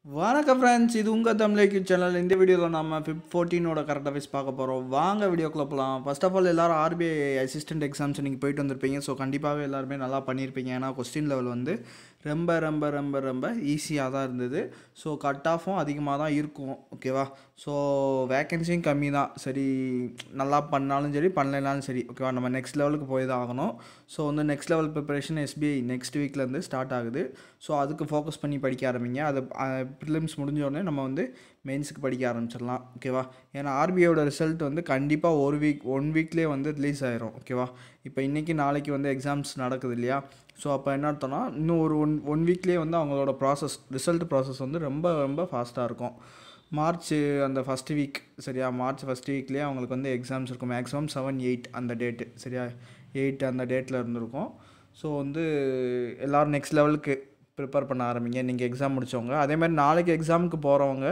வணக்கம் ஃப்ரெண்ட்ஸ் இது உங்கள் தமிழ் சேனல் இந்த வீடியோவில் நம்ம ஃபிப் ஃபோர்டீனோட கரண்ட் அஃபேர்ஸ் பார்க்க போகிறோம் வாங்க வீடியோக்குள்ள போகலாம் ஃபர்ஸ்ட் ஆஃப் ஆல் எல்லாரும் ஆர்பிஐ அசிஸ்டன்ட் எக்ஸாம்ஸ் நீங்கள் போயிட்டு வந்திருப்பீங்க ஸோ கண்டிப்பாகவே எல்லாருமே நல்லா பண்ணியிருப்பீங்க ஏன்னா கொஸ்டின் லெவல் வந்து ரொம்ப ரொம்ப ரொம்ப ரொம்ப ஈஸியாக தான் இருந்தது ஸோ கட் ஆஃபும் அதிகமாக தான் இருக்கும் ஓகேவா ஸோ வேக்கன்சியும் கம்மி தான் சரி நல்லா பண்ணாலும் சரி பண்ணலைனாலும் சரி ஓகேவா நம்ம நெக்ஸ்ட் லெவலுக்கு போய் தான் ஆகணும் ஸோ வந்து next level preparation SBI next வீக்லேருந்து ஸ்டார்ட் ஆகுது ஸோ அதுக்கு ஃபோக்கஸ் பண்ணி படிக்க ஆரம்பிங்க அது ப்ரிலிம்ஸ் முடிஞ்ச உடனே நம்ம வந்து மெயின்ஸுக்கு படிக்க ஆரம்பிச்சிடலாம் ஓகேவா ஏன்னா ஆர்பிஐயோட ரிசல்ட் வந்து கண்டிப்பாக ஒரு வீக் ஒன் வீக்லேயே வந்து ரிலீஸ் ஆயிரும் ஓகேவா இப்போ இன்றைக்கி நாளைக்கு வந்து எக்ஸாம்ஸ் நடக்குது இல்லையா ஸோ அப்போ என்ன அர்த்தம்னா இன்னும் ஒரு ஒன் ஒன் வீக்லேயே வந்து அவங்களோட ப்ராசஸ் ரிசல்ட் ப்ராசஸ் வந்து ரொம்ப ரொம்ப ஃபாஸ்ட்டாக இருக்கும் மார்ச் அந்த ஃபஸ்ட் வீக் சரியா மார்ச் ஃபஸ்ட் வீக்லேயே அவங்களுக்கு வந்து எக்ஸாம்ஸ் இருக்கும் மேக்ஸிமம் செவன் எயிட் அந்த டேட்டு சரியா எயிட் அந்த டேட்டில் இருந்திருக்கும் ஸோ வந்து எல்லோரும் நெக்ஸ்ட் லெவலுக்கு ப்ரிப்பேர் பண்ண ஆரம்பிங்க நீங்கள் எக்ஸாம் முடித்தவங்க அதேமாதிரி நாளைக்கு எக்ஸாமுக்கு போகிறவங்க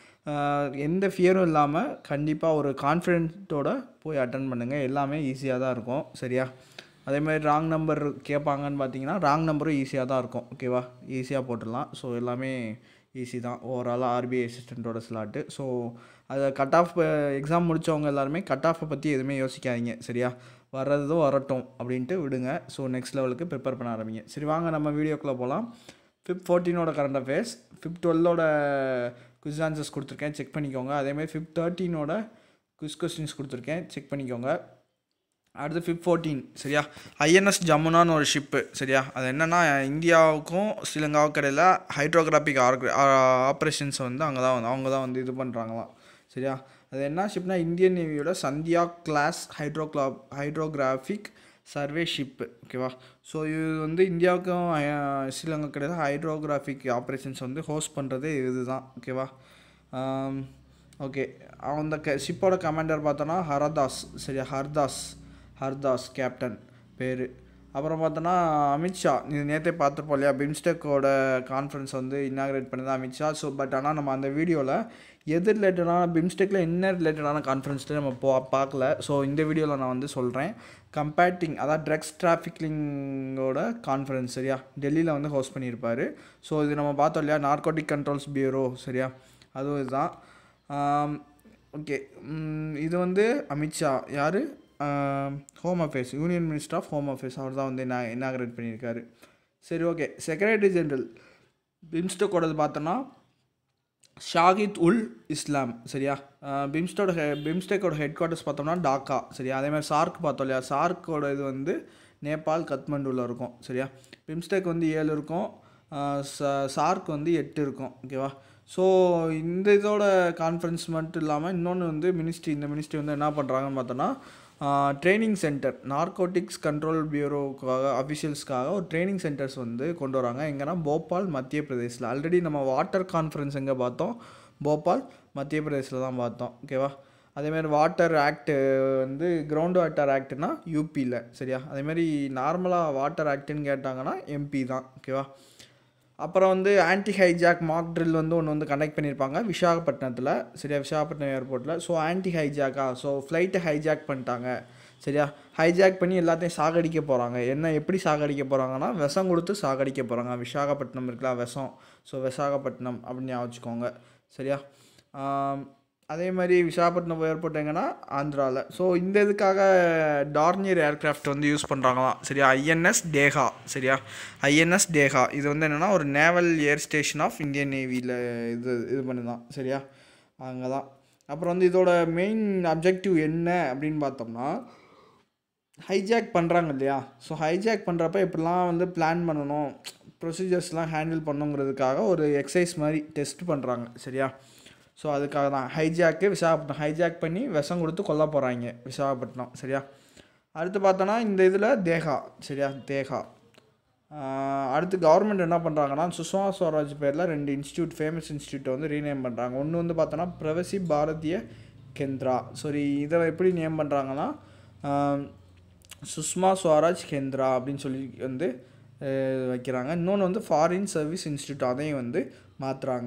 எந்த ஃபியரும் இல்லாமல் கண்டிப்பாக ஒரு கான்ஃபிடென்ட்டோட போய் அட்டன் பண்ணுங்கள் எல்லாமே ஈஸியாக தான் இருக்கும் சரியா அதேமாதிரி ராங் நம்பர் கேட்பாங்கன்னு பார்த்தீங்கன்னா ராங் நம்பரும் ஈஸியாக தான் இருக்கும் ஓகேவா ஈஸியாக போட்டுடலாம் ஸோ எல்லாமே ஈஸி தான் ஓவராலாக ஆர்பிஐ அசிஸ்டண்ட்டோட ஸ்லாட்டு ஸோ அதை கட் ஆஃப் எக்ஸாம் முடித்தவங்க எல்லாருமே கட் ஆஃபை பற்றி எதுவுமே யோசிக்காதீங்க சரியா வர்றதும் வரட்டும் அப்படின்ட்டு விடுங்க ஸோ நெக்ஸ்ட் லெவலுக்கு ப்ரிப்பேர் பண்ண ஆரம்பிங்க சரி வாங்க நம்ம வீடியோக்குள்ளே போகலாம் ஃபிஃப்த் ஃபோர்டீனோட கரண்ட் அஃபேர்ஸ் ஃபிஃப்த் டுவெல்லோட குவிஸ் ஆன்சர்ஸ் கொடுத்துருக்கேன் செக் பண்ணிக்கோங்க அதேமாதிரி ஃபிஃப்த் தேர்ட்டீனோட குவிஸ் கொஸ்டின்ஸ் கொடுத்துருக்கேன் செக் பண்ணிக்கோங்க அடுத்து ஃபிஃப்த் ஃபோர்டீன் சரியா ஐஎன்எஸ் ஜமுனான்னு ஒரு ஷிப்பு சரியா அது என்னென்னா இந்தியாவுக்கும் ஸ்ரீலங்காவுக்கும் இடையில் ஹைட்ரோகிராஃபிக் ஆப்ரேஷன்ஸ் வந்து அங்கே தான் வந்து அவங்க தான் வந்து இது பண்ணுறாங்களாம் சரியா அது என்ன ஷிப்னா இந்தியன் நேவியோட சந்தியா கிளாஸ் ஹைட்ரோக்ளா ஹைட்ரோகிராஃபிக் சர்வே ஷிப்பு ஓகேவா ஸோ இது வந்து இந்தியாவுக்கும் ஸ்ரீலங்கா கிடையாது ஹைட்ரோகிராஃபிக் ஆப்ரேஷன்ஸ் வந்து ஹோஸ்ட் பண்ணுறதே இது தான் ஓகேவா ஓகே அந்த க ஷிப்போட கமாண்டர் பார்த்தோன்னா ஹரதாஸ் சரியா ஹர்தாஸ் ஹர்தாஸ் கேப்டன் பேர் அப்புறம் பார்த்தோன்னா அமித்ஷா இது நேற்றே பார்த்துருப்போம் இல்லையா பிம்ஸ்டெக்கோட கான்ஃபரன்ஸ் வந்து இன்னாகிரேட் பண்ணது அமித்ஷா ஸோ பட் ஆனால் நம்ம அந்த வீடியோவில் எது ரிலேட்டடான பிம்ஸ்டெக்கில் என்ன ரிலேட்டடான கான்ஃபரன்ஸ்ட்டு நம்ம போ பார்க்கல ஸோ இந்த வீடியோவில் நான் வந்து சொல்கிறேன் கம்பேட்டிங் அதாவது ட்ரக்ஸ் டிராஃபிக்கிங்கோட கான்ஃபரன்ஸ் சரியா டெல்லியில் வந்து ஹோஸ்ட் பண்ணியிருப்பார் ஸோ இது நம்ம பார்த்தோம் இல்லையா நார்கோட்டிக் கண்ட்ரோல்ஸ் பியூரோ சரியா அதுவும் இதுதான் ஓகே இது வந்து அமித்ஷா யார் home affairs union minister of home affairs அவர் தான் வந்து நான் இனாகிரேட் பண்ணியிருக்காரு சரி ஓகே செக்ரட்டரி ஜென்ரல் பிம்ஸ்டோக்கோடது பார்த்தோன்னா ஷாகித் உல் இஸ்லாம் சரியா பிம்ஸ்டோட ஹெ பிம்ஸ்டெக்கோட ஹெட் குவார்ட்டர்ஸ் பார்த்தோம்னா டாக்கா சரியா அதேமாதிரி சார்க் பார்த்தோம் இல்லையா சார்க்கோட இது வந்து நேபாள் கத்மண்டுவில் இருக்கும் சரியா பிம்ஸ்டெக் வந்து ஏழு இருக்கும் சார்க் வந்து எட்டு இருக்கும் ஓகேவா ஸோ இந்த இதோட கான்ஃபரன்ஸ் மட்டும் இல்லாமல் இன்னொன்று வந்து மினிஸ்ட்ரி இந்த மினிஸ்ட்ரி வந்து என்ன பண்ணுறாங்கன்னு பார்த்தோன்னா ட்ரைனிங் சென்டர் நார்கோட்டிக்ஸ் கண்ட்ரோல் பியூரோக்காக அஃபிஷியல்ஸ்க்காக ஒரு ட்ரைனிங் சென்டர்ஸ் வந்து கொண்டு வராங்க எங்கன்னா போபால் மத்திய பிரதேசில் ஆல்ரெடி நம்ம வாட்டர் கான்ஃபரன்ஸ் எங்கே பார்த்தோம் போபால் மத்திய பிரதேசில் தான் பார்த்தோம் ஓகேவா அதேமாதிரி வாட்டர் ஆக்ட் வந்து கிரவுண்ட் வாட்டர் ஆக்ட்னா யூபியில் சரியா அதேமாதிரி நார்மலாக வாட்டர் ஆக்ட்டுன்னு கேட்டாங்கன்னா எம்பி தான் ஓகேவா அப்புறம் வந்து ஆன்டி ஹைஜாக் மாக் ட்ரில் வந்து ஒன்று வந்து கண்டக்ட் பண்ணியிருப்பாங்க விசாகப்பட்டினத்தில் சரியா விசாகப்பட்டினம் ஏர்போர்ட்டில் ஸோ ஆன்டி ஹைஜாக்கா ஸோ ஃப்ளைட்டை ஹைஜாக் பண்ணிட்டாங்க சரியா ஹைஜாக் பண்ணி எல்லாத்தையும் சாகடிக்க போகிறாங்க என்ன எப்படி சாகடிக்க போகிறாங்கன்னா விஷம் கொடுத்து சாகடிக்க போகிறாங்க விசாகப்பட்டினம் இருக்கலாம் விஷம் ஸோ விசாகப்பட்டினம் அப்படின்னு ஞாபகம் சரியா அதே மாதிரி விசாகப்பட்டினம் ஏர்போர்ட் எங்கன்னா ஆந்திராவில் ஸோ இந்த இதுக்காக டார்னியர் ஏர்க்ராஃப்ட் வந்து யூஸ் பண்ணுறாங்களாம் சரியா ஐஎன்எஸ் டேகா சரியா ஐஎன்எஸ் டேகா இது வந்து என்னென்னா ஒரு naval air station of Indian நேவியில் இது இது பண்ணுதான் சரியா அங்கே தான் அப்புறம் வந்து இதோட மெயின் அப்ஜெக்டிவ் என்ன அப்படின்னு பார்த்தோம்னா ஹைஜாக் பண்ணுறாங்க இல்லையா ஸோ ஹைஜாக் பண்ணுறப்ப இப்படிலாம் வந்து பிளான் பண்ணணும் ப்ரொசீஜர்ஸ்லாம் ஹேண்டில் பண்ணுங்கிறதுக்காக ஒரு எக்ஸசைஸ் மாதிரி டெஸ்ட் பண்ணுறாங்க சரியா ஸோ அதுக்காக தான் ஹைஜாக்கு விசாகப்பட்டினம் ஹைஜாக் பண்ணி விஷம் கொடுத்து கொல்ல போகிறாங்க விசாகப்பட்டினம் சரியா அடுத்து பார்த்தோன்னா இந்த இதில் தேகா சரியா தேகா அடுத்து கவர்மெண்ட் என்ன பண்ணுறாங்கன்னா சுஷ்மா ஸ்வராஜ் பேரில் ரெண்டு இன்ஸ்டியூட் ஃபேமஸ் இன்ஸ்டியூட்டை வந்து ரீநேம் பண்ணுறாங்க ஒன்று வந்து பார்த்தோன்னா பிரவசி பாரதிய கேந்திரா சாரி இதை எப்படி நேம் பண்ணுறாங்கன்னா சுஷ்மா ஸ்வராஜ் கேந்திரா அப்படின்னு சொல்லி வந்து வைக்கிறாங்க இன்னொன்று வந்து ஃபாரின் சர்வீஸ் இன்ஸ்டியூட் அதையும் வந்து மாற்றுறாங்க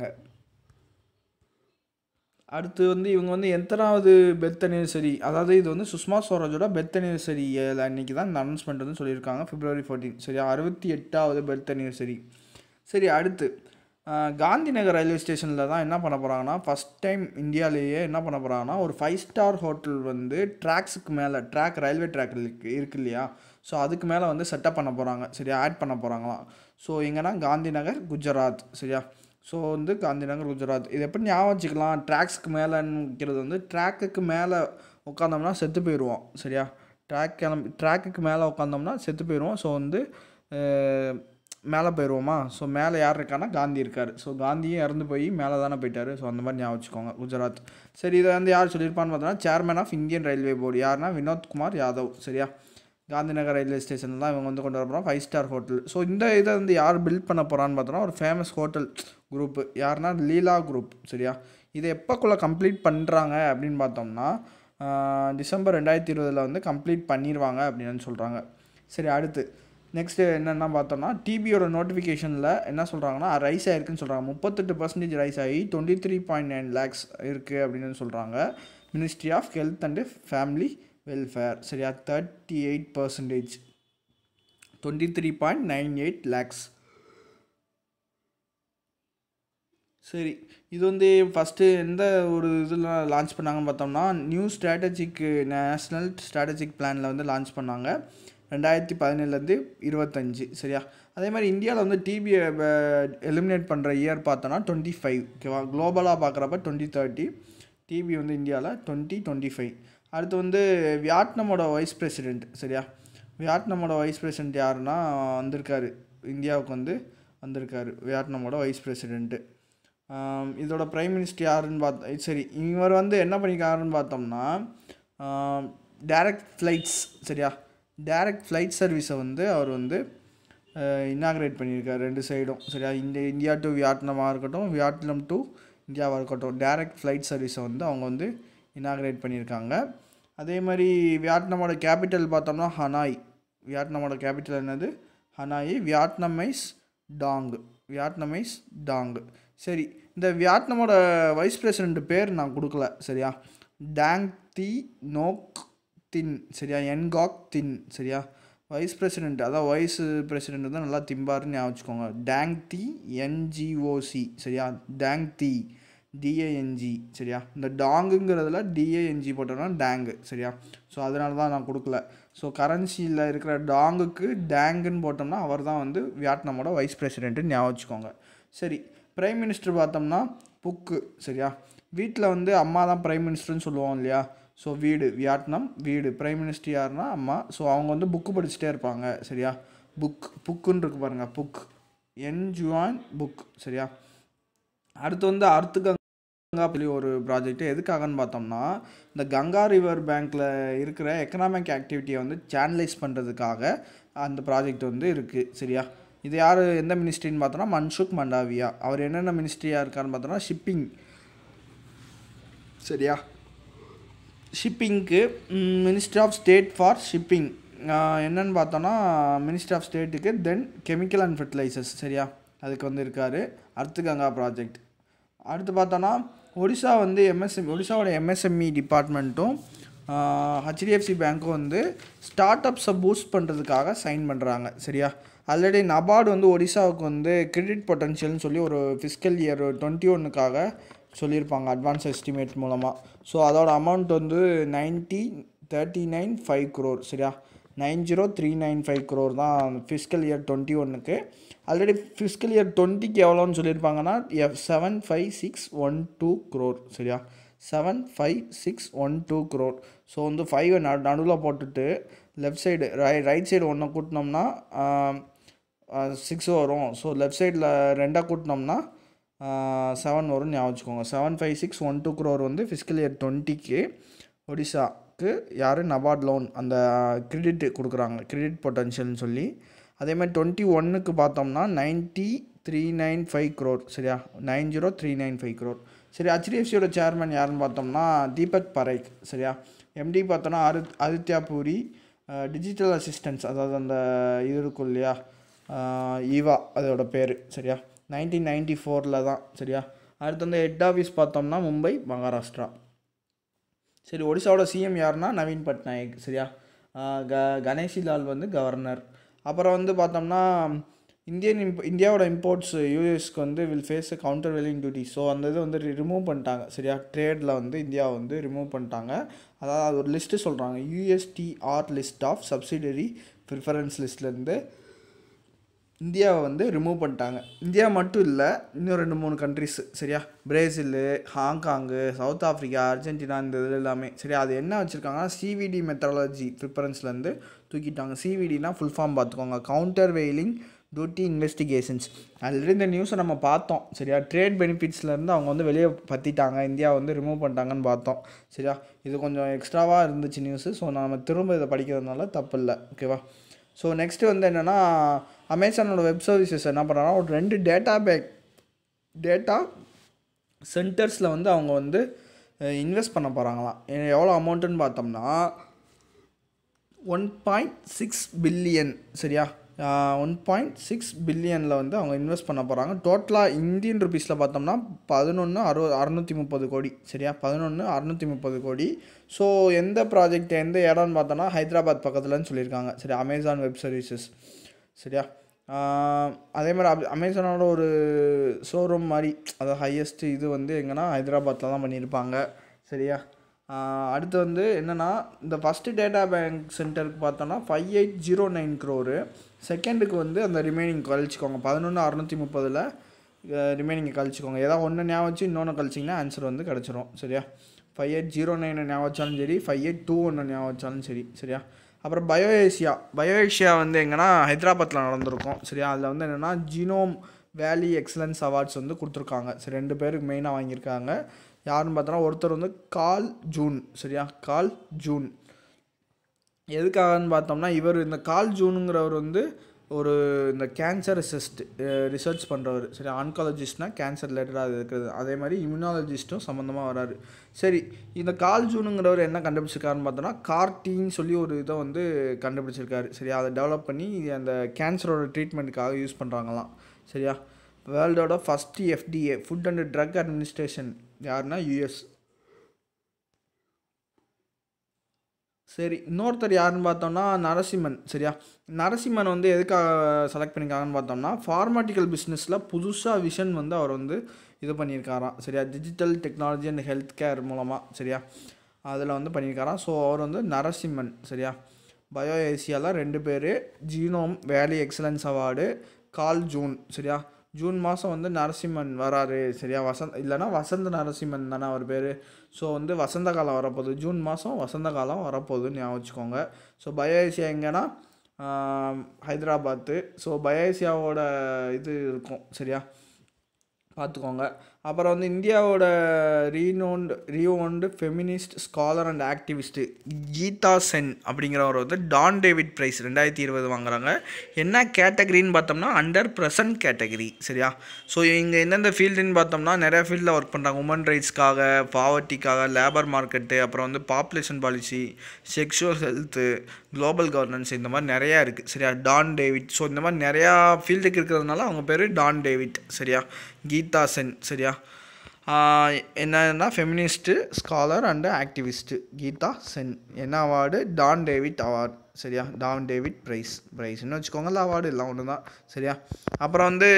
அடுத்து வந்து இவங்க வந்து எத்தனாவது பெர்த் அனிவர்சரி அதாவது இது வந்து சுஷ்மா ஸ்வராஜோட பெர்த் அனிவர்சரி அன்னைக்கு தான் இந்த அனௌன்ஸ்மெண்ட் வந்து சொல்லியிருக்காங்க பிப்ரவரி ஃபோர்டீன் சரியா அறுபத்தி எட்டாவது பெர்த் அனிவர்சரி சரி அடுத்து ஆஹ் காந்தி நகர் ரயில்வே ஸ்டேஷனில் தான் என்ன பண்ண போகிறாங்கன்னா ஃபஸ்ட் டைம் இந்தியாவிலேயே என்ன பண்ண போகிறாங்கன்னா ஒரு ஃபைவ் ஸ்டார் ஹோட்டல் வந்து ட்ராக்ஸுக்கு மேலே ட்ராக் ரயில்வே ட்ராக் இருக்கு இருக்கு இல்லையா ஸோ அதுக்கு மேலே வந்து செட்டப் பண்ண போகிறாங்க சரியா ஆட் பண்ண போகிறாங்களாம் ஸோ எங்கன்னா காந்தி நகர் குஜராத் சரியா ஸோ வந்து காந்தி நகர் குஜராத் இது எப்படி ஞாபகம் வச்சுக்கலாம் ட்ராக்ஸ்க்கு மேலேங்கிறது வந்து ட்ராக்குக்கு மேலே உட்காந்தோம்னா செத்து போயிடுவோம் சரியா ட்ராக் கிளம்பி ட்ராக்குக்கு மேலே உட்காந்தோம்னா செத்து போயிடுவோம் ஸோ வந்து மேலே போயிடுவோமா ஸோ மேலே யார் இருக்கான்னா காந்தி இருக்கார் ஸோ காந்தியும் இறந்து போய் மேலே தானே போயிட்டாரு ஸோ அந்த மாதிரி ஞாபகம் வச்சுக்கோங்க குஜராத் சரி இதை வந்து யார் சொல்லியிருப்பான்னு பார்த்தோன்னா chairman of Indian railway board யாருன்னா வினோத்குமார் யாதவ் சரியா காந்திநகர் ரயில்வே ஸ்டேஷன் தான் இவங்க வந்து கொண்டு வர போகிறோம் ஃபைவ் ஸ்டார் ஹோட்டல் ஸோ இந்த இதை வந்து யார் பில்ட் பண்ண போகிறான்னு பார்த்தோன்னா ஒரு ஃபேமஸ் ஹோட்டல் குரூப்பு யாருன்னா லீலா குரூப் சரியா இதை எப்போக்குள்ளே கம்ப்ளீட் பண்ணுறாங்க அப்படின்னு பார்த்தோம்னா ஆஹ், டிசம்பர் ரெண்டாயிரத்தி இருபதில் வந்து கம்ப்ளீட் பண்ணிடுவாங்க அப்படின்னு சொல்கிறாங்க சரி அடுத்து நெக்ஸ்ட்டு என்னென்னா பார்த்தோம்னா டிபியோட நோட்டிஃபிகேஷனில் என்ன சொல்கிறாங்கன்னா ரைஸ் ஆயிருக்குன்னு சொல்கிறாங்க முப்பத்தெட்டு பர்சன்டேஜ் ரைஸ் ஆகி twenty three point nine lakhs இருக்குது அப்படின்னு சொல்கிறாங்க ministry of health and family welfare சரியா thirty eight percentage twenty three point nine eight lakhs சரி இது வந்து ஃபஸ்ட்டு எந்த ஒரு இதில் லான்ச் பண்ணாங்கன்னு பார்த்தோம்னா நியூ ஸ்ட்ராட்டஜிக் நேஷ்னல் ஸ்ட்ராட்டஜிக் பிளானில் வந்து லான்ச் பண்ணாங்க ரெண்டாயிரத்தி பதினேழுலேருந்து இருபத்தஞ்சி சரியா அதே மாதிரி இந்தியாவில் வந்து டிபியை எலிமினேட் பண்ணுற இயர் பார்த்தோன்னா டுவெண்ட்டி ஃபைவ் ஓகேவா குளோபலாக பார்க்குறப்ப டுவெண்ட்டி தேர்ட்டி டிபி வந்து இந்தியாவில் டுவெண்ட்டி டுவெண்ட்டி ஃபைவ் அடுத்து வந்து வியட்நாமோட வைஸ் பிரசிடெண்ட் சரியா வியட்நாமோட வைஸ் பிரசிடெண்ட் யாருன்னா வந்திருக்காரு இந்தியாவுக்கு வந்து வந்திருக்காரு வியட்நாமோட வைஸ் பிரசிடெண்ட்டு இதோட பிரைம் மினிஸ்டர் யாருன்னு பார்த்தா சரி இவர் வந்து என்ன பண்ணியிருக்காருன்னு பார்த்தோம்னா டைரக்ட் ஃப்ளைட்ஸ் சரியா டைரக்ட் ஃப்ளைட் சர்வீஸை வந்து அவர் வந்து இன்னாகிரேட் பண்ணியிருக்காரு ரெண்டு சைடும் சரியா இந்த இந்தியா டு வியட்நாமாக இருக்கட்டும் வியட்நாம் டு இந்தியாவாக இருக்கட்டும் டைரக்ட் ஃப்ளைட் சர்வீஸை வந்து அவங்க வந்து இனாகிரேட் பண்ணியிருக்காங்க அதே மாதிரி வியட்நாமோட கேபிட்டல் பார்த்தோம்னா ஹனாய் வியட்நாமோட கேபிட்டல் என்னது Hanoi Vietnamese dong Vietnamese dong சரி இந்த வியட்நாமோட வைஸ் பிரசிடெண்ட் பேர் நான் கொடுக்கல சரியா டேங் தி நோக் தின் சரியா என்காக் தின் சரியா வைஸ் பிரசிடெண்ட் அதான் வைஸ் பிரசிடெண்ட் தான் நல்லா திம்பாருன்னு ஞாபகம் வச்சுக்கோங்க டேங் தி என்ஜிஓசி சரியா டேங் தி டிஏஎன்ஜி சரியா இந்த டாங்குங்கிறதுல டிஏஎன்ஜி போட்டோம்னா டேங்கு சரியா ஸோ அதனால தான் நான் கொடுக்கல ஸோ கரன்சியில் இருக்கிற டாங்குக்கு டேங்குன்னு போட்டோம்னா அவர் தான் வந்து வியட்நாமோட வைஸ் பிரசிடென்ட்டுன்னு ஞாபகம் வச்சுக்கோங்க சரி பிரைம் மினிஸ்டர் பார்த்தோம்னா புக்கு சரியா வீட்டில் வந்து அம்மா தான் பிரைம் மினிஸ்டர்னு சொல்லுவோம் இல்லையா ஸோ வீடு வியட்நாம் வீடு பிரைம் மினிஸ்டர் யாருன்னா அம்மா ஸோ அவங்க வந்து புக்கு படிச்சுட்டே இருப்பாங்க சரியா புக் புக்குன்னு இருக்கு பாருங்கள் புக் என்ஜுவான் புக் சரியா அடுத்து வந்து அர்த்து கங்கா சொல்லி ஒரு ப்ராஜெக்ட் எதுக்காகன்னு பார்த்தோம்னா இந்த கங்கா ரிவர் பேங்க்கில் இருக்கிற எக்கனாமிக் ஆக்டிவிட்டியை வந்து சேனலைஸ் பண்ணுறதுக்காக அந்த ப்ராஜெக்ட் வந்து இருக்குது சரியா இது யார் எந்த மினிஸ்ட்ரின்னு பார்த்தோன்னா மன்சுக் மண்டாவியா அவர் என்னென்ன மினிஸ்ட்ரியாக இருக்காருன்னு பார்த்தோன்னா ஷிப்பிங் சரியா ஷிப்பிங்க்கு ministry of state for shipping என்னன்னு பார்த்தோன்னா மினிஸ்ட்ரி ஆஃப் ஸ்டேட்டுக்கு தென் கெமிக்கல் அண்ட் ஃபெர்டிலைசர்ஸ் சரியா அதுக்கு வந்து இருக்கார் அர்த்து கங்கா ப்ராஜெக்ட் அடுத்து பார்த்தோன்னா ஒடிசா வந்து எம்எஸ்எம் ஒடிசாவோட எம்எஸ்எம்இ டிபார்ட்மெண்ட்டும் ஹெச்டிஎஃப்சி பேங்க்கும் வந்து ஸ்டார்ட் அப்ஸை பூஸ்ட் பண்ணுறதுக்காக சைன் பண்ணுறாங்க சரியா ஆல்ரெடி நபார்டு வந்து ஒடிசாவுக்கு வந்து கிரெடிட் பொட்டன்ஷியல்னு சொல்லி ஒரு ஃபிஸ்கல் இயர் டுவெண்ட்டி ஒன்றுக்காக சொல்லியிருப்பாங்க அட்வான்ஸ் எஸ்டிமேட் மூலமாக ஸோ அதோட அமௌண்ட் வந்து ninety thirty nine five crore சரியா nine zero three nine five crore தான் ஃபிஸ்கல் இயர் டுவெண்ட்டி ஒன்றுக்கு ஆல்ரெடி ஃபிஸ்கல் இயர் டுவெண்ட்டிக்கு எவ்வளோன்னு சொல்லியிருப்பாங்கன்னா F seven five six one two crore சரியா seven five six one two crore so வந்து ஃபைவ் நடுவில் போட்டுட்டு லெஃப்ட் சைடு ரை ரைட் சைடு ஒன்று கூட்டினோம்னா சிக்ஸ் வரும் ஸோ லெஃப்ட் சைடில் ரெண்டாக கூட்டினோம்னா செவன் வரும்னு ஞாபகம் வச்சுக்கோங்க seven five six one two crore வந்து ஃபிஸ்கல் இயர் டுவெண்ட்டிக்கு ஒடிசாக்கு யார் நபார்ட் லோன் அந்த கிரெடிட் கொடுக்குறாங்க கிரெடிட் பொட்டன்ஷியல்னு சொல்லி அதே மாதிரி டுவெண்ட்டி ஒன்னுக்கு பார்த்தோம்னா ninety three nine five crore சரியா nine zero three nine five crore சரி ஹெச்டிஎஃப்சியோட சேர்மன் யாருன்னு பார்த்தோம்னா தீபக் பரைக் சரியா எம்டி பார்த்தோன்னா ஆரு ஆதித்யா பூரி டிஜிட்டல் அசிஸ்டன்ஸ் அதாவது அந்த இது இருக்கும் இல்லையா ஈவா அதோட பேர் சரியா நைன்டீன் நைன்டி ஃபோரில் தான் சரியா அடுத்து வந்து ஹெட் ஆஃபீஸ் பார்த்தோம்னா மும்பை மகாராஷ்டிரா சரி ஒடிசாவோட சிஎம் யாருன்னா நவீன் பட்நாயக் சரியா க கணேஷி லால் வந்து கவர்னர் அப்புறம் வந்து பார்த்தோம்னா இந்தியன் இம்ப் இந்தியாவோட இம்போர்ட்ஸ் யூஎஸ்க்கு வந்து will face countervailing duty so அந்த இது வந்து ரிமூவ் பண்ணிட்டாங்க சரியா ட்ரேடில் வந்து இந்தியா வந்து ரிமூவ் பண்ணிட்டாங்க அதாவது அது ஒரு லிஸ்ட்டு சொல்கிறாங்க USTR list of subsidiary preference லிஸ்ட்லேருந்து இந்தியாவை வந்து ரிமூவ் பண்ணிட்டாங்க இந்தியா மட்டும் இல்லை இன்னும் ரெண்டு மூணு கண்ட்ரிஸ் சரியா Brazil Hong Kong South Africa Argentina இந்த இது எல்லாமே சரியா அது என்ன வச்சுருக்காங்கன்னா சிவிடி மெத்தடாலஜி ப்ரிஃபரன்ஸ்லேருந்து தூக்கிட்டாங்க சிவிடினா ஃபுல் ஃபார்ம் பார்த்துக்கோங்க countervailing duty investigations already இந்த நியூஸை நம்ம பார்த்தோம் சரியா ட்ரேட் பெனிஃபிட்ஸ்லேருந்து அவங்க வந்து வெளியே பற்றிட்டாங்க இந்தியா வந்து ரிமூவ் பண்ணிட்டாங்கன்னு பார்த்தோம் சரியா இது கொஞ்சம் எக்ஸ்ட்ராவாக இருந்துச்சு நியூஸு ஸோ நம்ம திரும்ப இதை படிக்கிறதுனால தப்பு இல்லை ஓகேவா ஸோ நெக்ஸ்ட்டு வந்து என்னென்னா அமேசானோட வெப் சர்வீசஸ் என்ன பண்ணுறாங்கன்னா ஒரு ரெண்டு டேட்டா பேக் டேட்டா சென்டர்ஸில் வந்து அவங்க வந்து இன்வெஸ்ட் பண்ண போகிறாங்களாம் எவ்வளோ அமௌண்ட்டுன்னு பார்த்தோம்னா ஒன் பாயிண்ட் சிக்ஸ் பில்லியன் சரியா ஒன் பாயிண்ட் சிக்ஸ் பில்லியனில் வந்து அவங்க இன்வெஸ்ட் பண்ண போகிறாங்க டோட்டலாக இந்தியன் ருபீஸில் பார்த்தோம்னா பதினொன்று அறு அறநூற்றி முப்பது கோடி சரியா பதினொன்று அறநூற்றி முப்பது கோடி ஸோ எந்த ப்ராஜெக்ட் எந்த இடம்னு பார்த்தோன்னா ஹைதராபாத் பக்கத்துலன்னு சொல்லியிருக்காங்க சரி அமேசான் வெப் சர்வீசஸ் சரியா அதே மாதிரி அப் அமேசானோட ஒரு ஷோரூம் மாதிரி அதாவது ஹையஸ்ட் இது வந்து எங்கன்னா ஹைதராபாத்தில் தான் பண்ணியிருப்பாங்க சரியா அடுத்து வந்து என்னென்னா இந்த ஃபஸ்ட்டு டேட்டா பேங்க் சென்டருக்கு பார்த்தோன்னா five eight zero nine crore செகண்டுக்கு வந்து அந்த ரிமைனிங் கழிச்சிக்கோங்க பதினொன்று அறநூற்றி முப்பதில் ரிமைனிங் கழிச்சிக்கோங்க ஏதாவது ஒன்று ஞாபகம் வச்சு இன்னொன்று கழிச்சிங்கன்னா ஆன்சர் வந்து கிடச்சிரும் சரியா ஃபைவ் எயிட் ஜீரோ நைன் ஞாபகம் வச்சாலும் சரி ஃபைவ் எயிட் டூ ஒன்று ஞாபகம் வச்சாலும் சரி சரியா அப்புறம் பயோ ஏஷியா பயோ ஏஷியா வந்து எங்கன்னா ஹைதராபாத்தில் நடந்திருக்கும் சரியா அதில் வந்து என்னென்னா ஜீனோம் வேலி எக்ஸலன்ஸ் அவார்ட்ஸ் வந்து கொடுத்துருக்காங்க சரி ரெண்டு பேருக்கு மெயினாக வாங்கியிருக்காங்க யாருன்னு பார்த்தோன்னா ஒருத்தர் வந்து கால் ஜூன் சரியா கால் ஜூன் எதுக்காகன்னு பார்த்தோம்னா இவர் இந்த கால் ஜூனுங்கிறவர் வந்து ஒரு இந்த கேன்சர் ரிசர்ச் ரிசர்ச் பண்ணுறவர் சரி ஆன்காலஜிஸ்ட்னா கேன்சர் ரிலேட்டடாக இருக்கிறது அதே மாதிரி இம்யூனாலஜிஸ்ட்டும் சம்மந்தமாக வராரு சரி இந்த கால் ஜூனுங்கிறவர் என்ன கண்டுபிடிச்சிருக்காருன்னு பார்த்தோன்னா கார்டின்னு சொல்லி ஒரு இதை வந்து கண்டுபிடிச்சிருக்காரு சரியா அதை டெவலப் பண்ணி அந்த கேன்சரோட ட்ரீட்மெண்ட்டுக்காக யூஸ் பண்ணுறாங்களாம் சரியா வேர்ல்டோட first FDA food and drug administration யாருன்னா யூஎஸ் சரி இன்னொருத்தர் யாருன்னு பார்த்தோம்னா நரசிம்மன் சரியா நரசிம்மன் வந்து எதுக்காக செலக்ட் பண்ணியிருக்காங்கன்னு பார்த்தோம்னா ஃபார்மாட்டிக்கல் பிஸ்னஸில் புதுசாக விஷன் வந்து அவர் வந்து இது பண்ணியிருக்காராம் சரியா digital technology and health care மூலமாக சரியா அதில் வந்து பண்ணியிருக்காராம் ஸோ அவர் வந்து நரசிம்மன் சரியா பயோ ஏசியாவில் ரெண்டு பேர் ஜீனோம் வேலி எக்ஸலன்ஸ் அவார்டு கால் ஜூன் சரியா ஜூன் மாதம் வந்து நரசிம்மன் வராரு சரியா வசந்த் இல்லைனா வசந்த நரசிம்மன் தானே அவர் பேர் ஸோ வந்து வசந்த காலம் வரப்போகுது ஜூன் மாதம் வசந்த காலம் வரப்போகுதுன்னு ஞாபகம் வச்சுக்கோங்க ஸோ பயோஏசியா எங்கன்னா ஹைதராபாத்து ஸோ பயோஏசியாவோட இது இருக்கும் சரியா பார்த்துக்கோங்க அப்புறம் வந்து இந்தியாவோட renowned renowned feminist scholar and activist Gita Sen அப்படிங்கிறவர் வந்து டான் டேவிட் ப்ரைஸ் ரெண்டாயிரத்தி இருபது வாங்குறாங்க என்ன கேட்டகரின்னு பார்த்தோம்னா அண்டர் ப்ரெசன்ட் கேட்டகரி சரியா ஸோ இங்கே எந்தெந்த ஃபீல்டுன்னு பார்த்தோம்னா நிறைய ஃபீல்டில் ஒர்க் பண்ணுறாங்க உமன் ரைட்ஸ்க்காக பாவர்ட்டிக்காக லேபர் மார்க்கெட்டு அப்புறம் வந்து population policy sexual health global governance இந்த மாதிரி நிறையா இருக்குது சரியா டான் டேவிட் ஸோ இந்த மாதிரி நிறையா ஃபீல்டுக்கு இருக்கிறதுனால அவங்க பேர் டான் டேவிட் சரியா கீதா சென் சரியா என்னன்னா feminist scholar and activist Gita Sen என்ன அவார்டு டான் டேவிட் அவார்டு சரியா டான் டேவிட் ப்ரைஸ் ப்ரைஸ்னு வச்சுக்கோங்க இல்லை அவார்டு எல்லாம் ஒன்று தான் சரியா அப்புறம் வந்து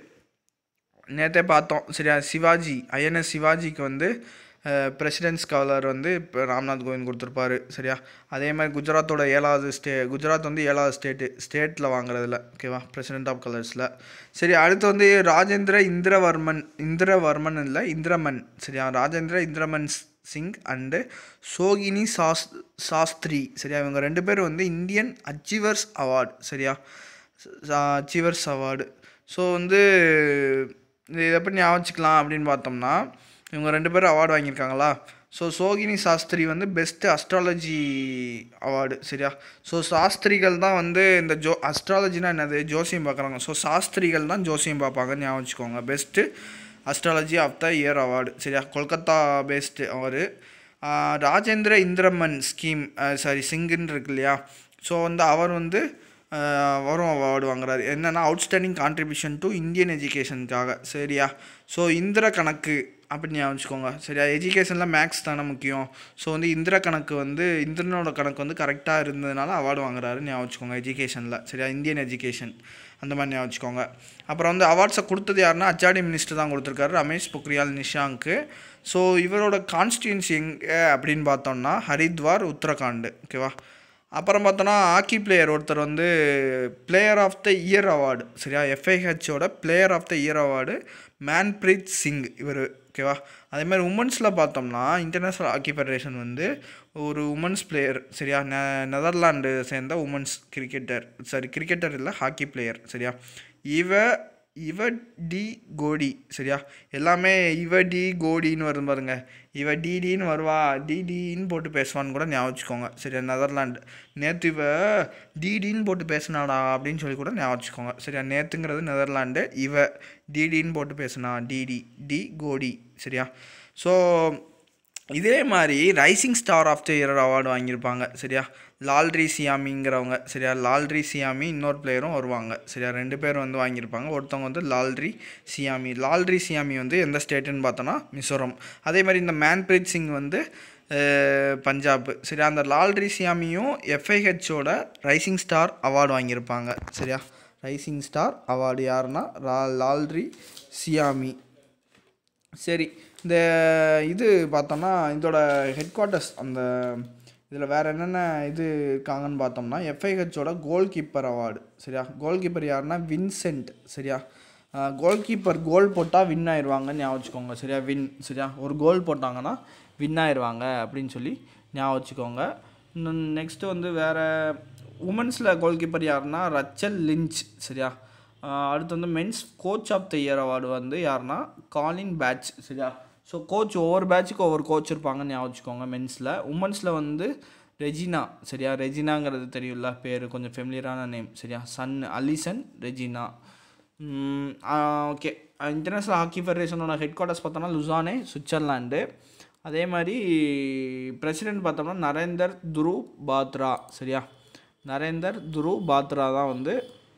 நேற்றே பார்த்தோம் சரியா சிவாஜி ஐஎன்எஸ் சிவாஜிக்கு வந்து பிரசிடென்ட் ஸ்காலர் வந்து இப்போ ராம்நாத் கோவிந்த் கொடுத்துருப்பாரு சரியா அதே மாதிரி குஜராத்தோட ஏழாவது ஸ்டே குஜராத் வந்து ஏழாவது ஸ்டேட்டு ஸ்டேட்டில் வாங்குறதுல ஓகேவா பிரசிடென்ட் ஆஃப் கலர்ஸில் சரி அடுத்து வந்து ராஜேந்திர இந்திரவர்மன் இந்திரவர்மன் இல்லை இந்திரமன் சரியா ராஜேந்திர இந்திரமன் சிங் அண்டு சோகினி சாஸ் சாஸ்திரி சரியா இவங்க ரெண்டு பேரும் வந்து இந்தியன் அச்சீவர்ஸ் அவார்டு சரியா அச்சீவர்ஸ் அவார்டு ஸோ வந்து இதை எப்படி ஞாபகம் வச்சுக்கலாம் அப்படின்னு பார்த்தோம்னா இவங்க ரெண்டு பேரும் அவார்டு வாங்கியிருக்காங்களா ஸோ சோகினி சாஸ்திரி வந்து பெஸ்ட்டு அஸ்ட்ராலஜி அவார்டு சரியா ஸோ சாஸ்திரிகள் தான் வந்து இந்த ஜோ அஸ்ட்ராலஜினா என்னது ஜோசியம் பார்க்குறாங்க ஸோ சாஸ்திரிகள் தான் ஜோசியம் பார்ப்பாங்கன்னு ஞாபகம் வச்சுக்கோங்க best astrology of the year award சரியா கொல்கத்தா பேஸ்டு அவர் ராஜேந்திர இந்திரமன் ஸ்கீம் சாரி சிங்குன்னு இருக்கு இல்லையா ஸோ வந்து அவர் வந்து வரும் அவார்டு வாங்குறாரு என்னென்னா அவுட்ஸ்டாண்டிங் கான்ட்ரிபியூஷன் டு இந்தியன் எஜுகேஷனுக்காக சரியா ஸோ இந்திர கணக்கு அப்படி ஞாபகம் வச்சுக்கோங்க சரியா எஜுகேஷனில் மேக்ஸ் தானே முக்கியம் ஸோ வந்து இந்திர கணக்கு வந்து இந்திரனோட கணக்கு வந்து கரெக்டாக இருந்ததுனால அவார்டு வாங்குறாரு ஞாபகம் வச்சுக்கோங்க எஜுகேஷனில் சரியா இந்தியன் எஜுகேஷன் அந்த மாதிரி ஞாபகம் வச்சுக்கோங்க அப்புறம் வந்து அவார்ட்ஸை கொடுத்தது யாருன்னா அச்சாடி மினிஸ்டர் தான் கொடுத்துருக்காரு ரமேஷ் பொக்ரியால் நிஷாங்க்கு ஸோ இவரோட கான்ஸ்டியூன்சி எங்கே அப்படின்னு பார்த்தோம்னா ஹரித்வார் உத்தரகாண்ட் ஓகேவா அப்புறம் பார்த்தோன்னா ஹாக்கி பிளேயர் ஒருத்தர் வந்து player of the year award சரியா எஃப்ஐஹெச்சோட player of the year award Manpreet Singh இவர் ஓகேவா அதே மாதிரி உமன்ஸில் பார்த்தோம்னா இன்டர்நேஷ்னல் ஹாக்கி ஃபெடரேஷன் வந்து ஒரு உமன்ஸ் பிளேயர் சரியா நெ நெதர்லாண்டு சேர்ந்த உமன்ஸ் கிரிக்கெட்டர் சாரி கிரிக்கெட்டர் இல்லை ஹாக்கி பிளேயர் சரியா இவ இவ டி கோடி சரியா எல்லாமே இவ டி கோடின்னு வரும் பாருங்க இவ டிடின்னு வருவா டிடின்னு போட்டு பேசுவான்னு கூட ஞாபகம் வச்சுக்கோங்க சரியா நெதர்லாண்டு நேற்று இவ டிடின்னு போட்டு பேசினாடா அப்படின்னு சொல்லி கூட ஞாபகம் வச்சுக்கோங்க சரியா நேற்றுங்கிறது நெதர்லாண்டு இவ டிடின்னு போட்டு பேசுனா டிடி டி கோடி சரியா ஸோ இதே மாதிரி rising star of the year award வாங்கியிருப்பாங்க சரியா லால்ரி சியாமிங்கிறவங்க சரியா லால்ரி சியாமி இன்னொரு பிளேயரும் வருவாங்க சரியா ரெண்டு பேரும் வந்து வாங்கியிருப்பாங்க ஒருத்தவங்க வந்து லால்ரி சியாமி லால்ரி சியாமி வந்து எந்த ஸ்டேட்டுன்னு பார்த்தோன்னா மிசோரம் அதே மாதிரி இந்த மேன்பிரீத் சிங் வந்து அஹ், பஞ்சாப் சரியா அந்த லால்ரி சியாமியும் எஃப்ஐஹெச்சோட ரைசிங் ஸ்டார் அவார்டு வாங்கியிருப்பாங்க சரியா ரைசிங் ஸ்டார் அவார்டு யாருன்னா லா லால்ரி சியாமி சரி இந்த இது பார்த்தோம்னா இதோட ஹெட் குவார்ட்டர்ஸ் அந்த இதில் வேறு என்னென்ன இது இருக்காங்கன்னு பார்த்தோம்னா எஃப்ஐஹெச்சோட கோல் கீப்பர் அவார்டு சரியா கோல் கீப்பர் யாருன்னா வின்சென்ட் சரியா கோல் கீப்பர் கோல் போட்டால் வின் ஆயிடுவாங்கன்னு ஞாபகம் வச்சுக்கோங்க சரியா வின் சரியா ஒரு கோல் போட்டாங்கன்னா வின் ஆயிடுவாங்க அப்படின்னு சொல்லி ஞாபகம் வச்சுக்கோங்க நெக்ஸ்ட்டு வந்து வேறு உமன்ஸில் கோல் கீப்பர் யாருன்னா ரச்சல் லிஞ்ச் சரியா ஆஹ் அடுத்து வந்து men's coach of the year award வந்து யாருன்னா காலின் பேட்ச் சரியா ஸோ கோச் ஒவ்வொரு பேட்சுக்கு ஒவ்வொரு கோச் இருப்பாங்கன்னு ஞாபகம் வச்சுக்கோங்க மென்ஸில் உமன்ஸில் வந்து ரெஜினா சரியா ரெஜினாங்கிறது தெரியும்ல பேர் கொஞ்சம் ஃபெமிலியரான நேம் சரியா சன் Alison Regina okay international hockey ஃபெடரேஷனோட ஹெட் குவார்ட்டர்ஸ் பார்த்தோம்னா லுசானே சுவிட்சர்லாண்டு அதே மாதிரி பிரசிடென்ட் பார்த்தோம்னா நரேந்தர் துரு பாத்ரா சரியா நரேந்தர் துரு பாத்ரா தான் வந்து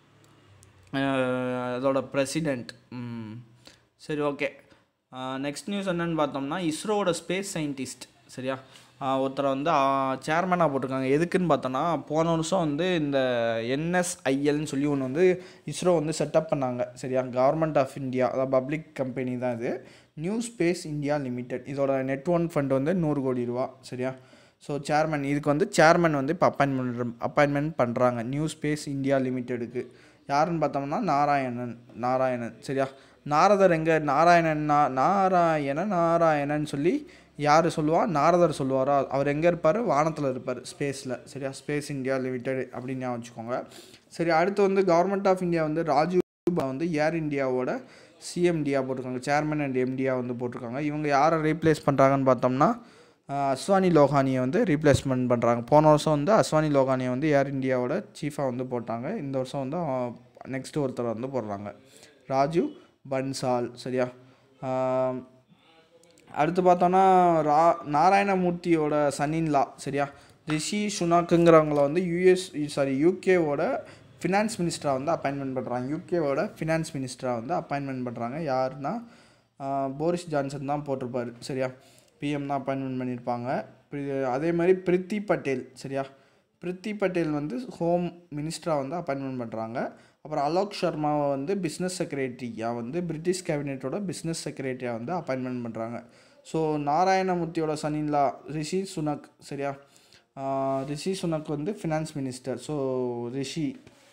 அஹ் அதோட பிரசிடெண்ட் சரி ஓகே நெக்ஸ்ட் நியூஸ் என்னன்னு பார்த்தோம்னா இஸ்ரோவோட ஸ்பேஸ் சயின்டிஸ்ட் சரியா அஹ் ஒருத்தரை வந்து சேர்மனாக போட்டிருக்காங்க எதுக்குன்னு பார்த்தோன்னா போன வருஷம் வந்து இந்த என்எஸ்ஐஎல்னு சொல்லி ஒன்று வந்து இஸ்ரோ வந்து செட்டப் பண்ணாங்க சரியா கவர்மெண்ட் ஆஃப் இந்தியா அதாவது பப்ளிக் கம்பெனி தான் இது நியூ ஸ்பேஸ் இந்தியா லிமிடெட் இதோட நெட் ஒன் ஃபண்ட் வந்து நூறு கோடி ரூபா சரியா ஸோ சேர்மன் இதுக்கு வந்து சேர்மன் வந்து இப்போ அப்பாயின்மெண்ட் அப்பாயின்மெண்ட் பண்ணுறாங்க நியூ ஸ்பேஸ் இந்தியா லிமிட்டெடுக்கு யாருன்னு பார்த்தோம்னா நாராயணன் நாராயணன் சரியா நாரதர் எங்கே நாராயணன் நா நாராயணன் நாராயணன் சொல்லி யார் சொல்லுவா நாரதர் சொல்லுவாரோ அவர் எங்கே இருப்பார் வானத்தில் இருப்பார் ஸ்பேஸில் சரியா ஸ்பேஸ் இந்தியா லிமிடெட் அப்படின்னு ஞாபகம் வச்சுக்கோங்க சரி அடுத்து வந்து கவர்மெண்ட் ஆஃப் இந்தியா வந்து ராஜீவ் வந்து ஏர் இந்தியாவோட சிஎம்டியா போட்டிருக்காங்க சேர்மன் அண்ட் எம்டியா வந்து போட்டிருக்காங்க இவங்க யாரை ரீப்ளேஸ் பண்ணுறாங்கன்னு பார்த்தோம்னா ஆஹ் அஸ்வானி லோகானியை வந்து ரீப்ளேஸ்மெண்ட் பண்ணுறாங்க போன வருஷம் வந்து அஸ்வானி லோகானியை வந்து ஏர் இந்தியாவோட சீஃபாக வந்து போட்டாங்க இந்த வருஷம் வந்து நெக்ஸ்ட் ஒருத்தர் வந்து போடுறாங்க ராஜீவ் பன்சால் சரியா ஆஹ் அடுத்து பார்த்தோன்னா ரா நாராயணமூர்த்தியோட சன்னின்லா சரியா ரிஷி சுனாக்குங்கிறவங்கள வந்து யூஎஸ் சாரி யூகேவோட ஃபினான்ஸ் மினிஸ்டராக வந்து அப்பாயின்மெண்ட் பண்ணுறாங்க யூகேவோட ஃபினான்ஸ் மினிஸ்டராக வந்து அப்பாயின்மெண்ட் பண்ணுறாங்க யாருன்னா ஆஹ் போரிஸ் ஜான்சன் தான் போட்டிருப்பார் சரியா பிஎம் தான் அப்பாயின்மெண்ட் பண்ணியிருப்பாங்க pri- அதே மாதிரி பிரித்தி பட்டேல் சரியா பிரித்தி பட்டேல் வந்து ஹோம் மினிஸ்டராக வந்து அப்பாயின்மெண்ட் பண்ணுறாங்க அப்புறம் அலோக் சர்மாவை வந்து பிஸ்னஸ் செக்ரட்டரியாக வந்து பிரிட்டிஷ் கேபினெட்டோட பிஸ்னஸ் செக்ரட்டரியாக வந்து அப்பாயின்மெண்ட் பண்ணுறாங்க ஸோ நாராயணமூர்த்தியோட சனின்லா ரிஷி சுனக் சரியா ஆஹ் ரிஷி சுனக் வந்து finance minister so Rishi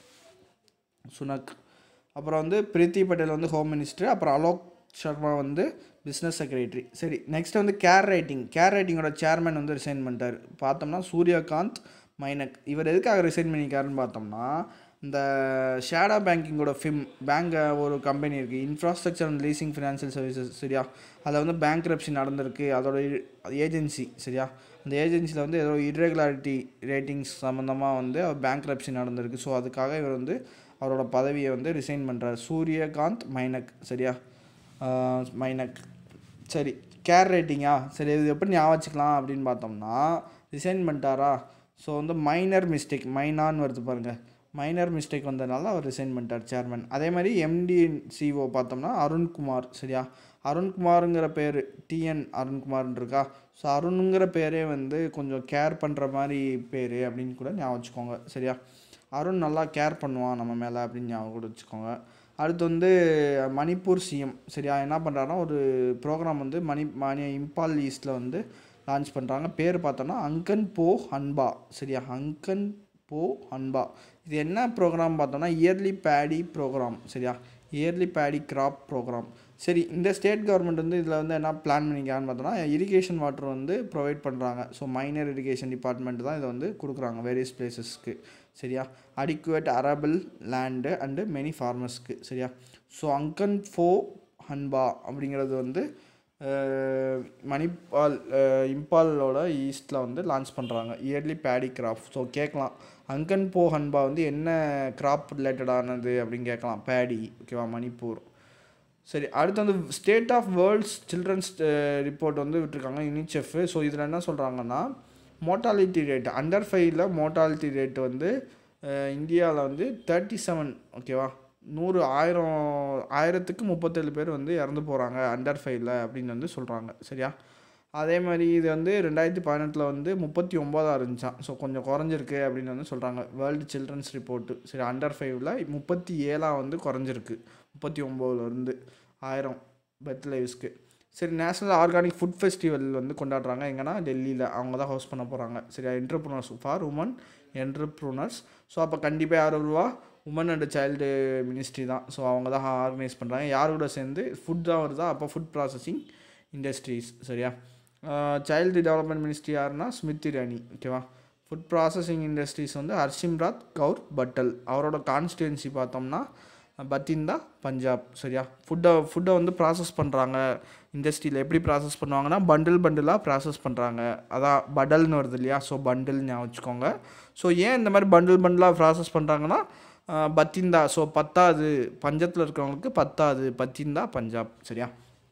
Sunak அப்புறம் வந்து பிரீத்தி பட்டேல் வந்து ஹோம் மினிஸ்டர் அப்புறம் அலோக் சர்மா வந்து பிஸ்னஸ் செக்ரட்டரி சரி நெக்ஸ்ட் வந்து கேர் ரைட்டிங் கேர் ரைட்டிங்கோட சேர்மன் வந்து ரிசைன் பண்ணிட்டார் பார்த்தோம்னா சூரியகாந்த் மைனக் இவர் எதுக்காக ரிசைன் பண்ணிக்காருன்னு பார்த்தோம்னா இந்த ஷேடோ பேங்கிங்கோட ஃபிம் பேங்க் ஒரு கம்பெனி இருக்குது infrastructure and leasing financial services சரியா அதில் வந்து பேங்க் நடந்திருக்கு அதோட ஏஜென்சி சரியா அந்த ஏஜென்சியில் வந்து ஏதோ இர்ரெகுலாரிட்டி ரேட்டிங்ஸ் சம்மந்தமாக வந்து பேங்க் நடந்திருக்கு ஸோ அதுக்காக இவர் வந்து அவரோட பதவியை வந்து ரிசைன் பண்ணுறார் சூரியகாந்த் மைனக் சரியா ஆஹ் மைனக் சரி கேர் ரேட்டிங்கா சரி இது எப்படி ஞாபகம் வச்சுக்கலாம் அப்படின்னு பார்த்தோம்னா ரிசைன் பண்ணிட்டாரா ஸோ வந்து மைனர் மிஸ்டேக் மைனான்னு வருது பாருங்கள் மைனர் மிஸ்டேக் வந்ததுனால அவர் ரிசைன் பண்ணிட்டார் சேர்மன் அதே மாதிரி எம்டி சிஓ பார்த்தோம்னா அருண்குமார் சரியா அருண்குமாருங்கிற பேர் டிஎன் அருண்குமார்னு இருக்கா ஸோ அருணுங்கிற பேரே வந்து கொஞ்சம் கேர் பண்ணுற மாதிரி பேர் அப்படின்னு கூட ஞாபகம் வச்சுக்கோங்க சரியா அருண் நல்லா கேர் பண்ணுவான் நம்ம மேலே அப்படின்னு ஞாபகம் கூட வச்சுக்கோங்க அடுத்து வந்து மணிப்பூர் சிஎம் சரியா என்ன பண்ணுறாருன்னா ஒரு ப்ரோக்ராம் வந்து மணி மணி இம்பால் ஈஸ்டில் வந்து லான்ச் பண்ணுறாங்க பேர் பார்த்தோன்னா அங்கன் போ அன்பா சரியா அங்கன் போ அன்பா இது என்ன ப்ரோக்ராம் பார்த்தோன்னா இயர்லி பேடி ப்ரோக்ராம் சரியா இயர்லி பேடி கிராப் ப்ரோக்ராம் சரி இந்த ஸ்டேட் கவர்மெண்ட் வந்து இதில் வந்து என்ன பிளான் பண்ணிக்கிறான்னு பார்த்தோன்னா இரிகேஷன் வாட்டர் வந்து ப்ரொவைட் பண்ணுறாங்க ஸோ மைனர் இரிகேஷன் டிபார்ட்மெண்ட் தான் இதை வந்து கொடுக்குறாங்க வேரியஸ் பிளேசஸ்க்கு சரியா adequate arable land and many ஃபார்மர்ஸ்க்கு சரியா ஸோ அங்கன் ஃபோ ஹன்பா அப்படிங்கிறது வந்து அஹ், மணிப்பால் அஹ், இம்பாலோட ஈஸ்டில் வந்து லான்ச் பண்ணுறாங்க இயர்லி பேடி கிராப் ஸோ கேட்கலாம் அங்கன் போ ஹன்பா வந்து என்ன கிராப் ரிலேட்டடானது அப்படின்னு கேட்கலாம் பேடி ஓகேவா மணிப்பூர் சரி அடுத்து வந்து state of world's children's report வந்து விட்டுருக்காங்க யூனிசெஃப் ஸோ இதில் என்ன சொல்கிறாங்கன்னா மோட்டாலிட்டி ரேட் அண்டர் ஃபைவ்ல மோட்டாலிட்டி ரேட் வந்து இந்தியாவில் வந்து தேர்ட்டி செவன் ஓகேவா நூறு ஆயிரம் ஆயிரத்துக்கு முப்பத்தேழு பேர் வந்து இறந்து போகிறாங்க அண்டர் ஃபைவ்ல அப்படின்னு வந்து சொல்கிறாங்க சரியா அதே மாதிரி இது வந்து ரெண்டாயிரத்தி பதினெட்டில் வந்து முப்பத்தி ஒம்போதாக இருந்துச்சான் ஸோ கொஞ்சம் குறைஞ்சிருக்கு அப்படின்னு வந்து சொல்கிறாங்க வேர்ல்டு சில்ட்ரன்ஸ் ரிப்போர்ட்டு சரி அண்டர் ஃபைவ்ல முப்பத்தி ஏழாக வந்து குறைஞ்சிருக்கு முப்பத்தி ஒம்போதுலேருந்து ஆயிரம் பெர்த் லைவ்ஸ்க்கு சரி நேஷ்னல் ஆர்கானிக் ஃபுட் ஃபெஸ்டிவல் வந்து கொண்டாடுறாங்க எங்கன்னா டெல்லியில் அவங்க தான் ஹோஸ்ட் பண்ண போகிறாங்க சரியா entrepreneurs for women entrepreneurs so அப்போ கண்டிப்பாக யார் வருவா உமன் அண்ட் சைல்டு மினிஸ்ட்ரி தான் ஸோ அவங்க தான் ஆர்கனைஸ் பண்ணுறாங்க யார் கூட சேர்ந்து ஃபுட் தான் வருதா அப்போ ஃபுட் ப்ராசஸிங் இண்டஸ்ட்ரீஸ் சரியா சைல்டு டெவலப்மெண்ட் மினிஸ்ட்ரி யாருன்னா ஸ்மித் இரானி ஓகேவா ஃபுட் ப்ராசஸிங் இண்டஸ்ட்ரீஸ் வந்து ஹர்ஷிம்ராத் கவுர் பட்டல் அவரோட கான்ஸ்டிடுவன்சி பார்த்தோம்னா பத்திந்தா பஞ்சாப் சரியா ஃபுட்டை ஃபுட்டை வந்து ப்ராசஸ் பண்ணுறாங்க இண்டஸ்ட்ரியில் எப்படி ப்ராசஸ் பண்ணுவாங்கன்னா பண்டில் பண்டிலாக ப்ராசஸ் பண்ணுறாங்க அதான் படல்னு வருது இல்லையா ஸோ பண்டில் ஞாபகம் வச்சுக்கோங்க ஸோ ஏன் இந்த மாதிரி பண்டில் பண்டிலாக ப்ராசஸ் பண்ணுறாங்கன்னா பத்திந்தா ஸோ பத்தாது பஞ்சத்தில் இருக்கிறவங்களுக்கு பத்தாது பத்திந்தா பஞ்சாப் சரியா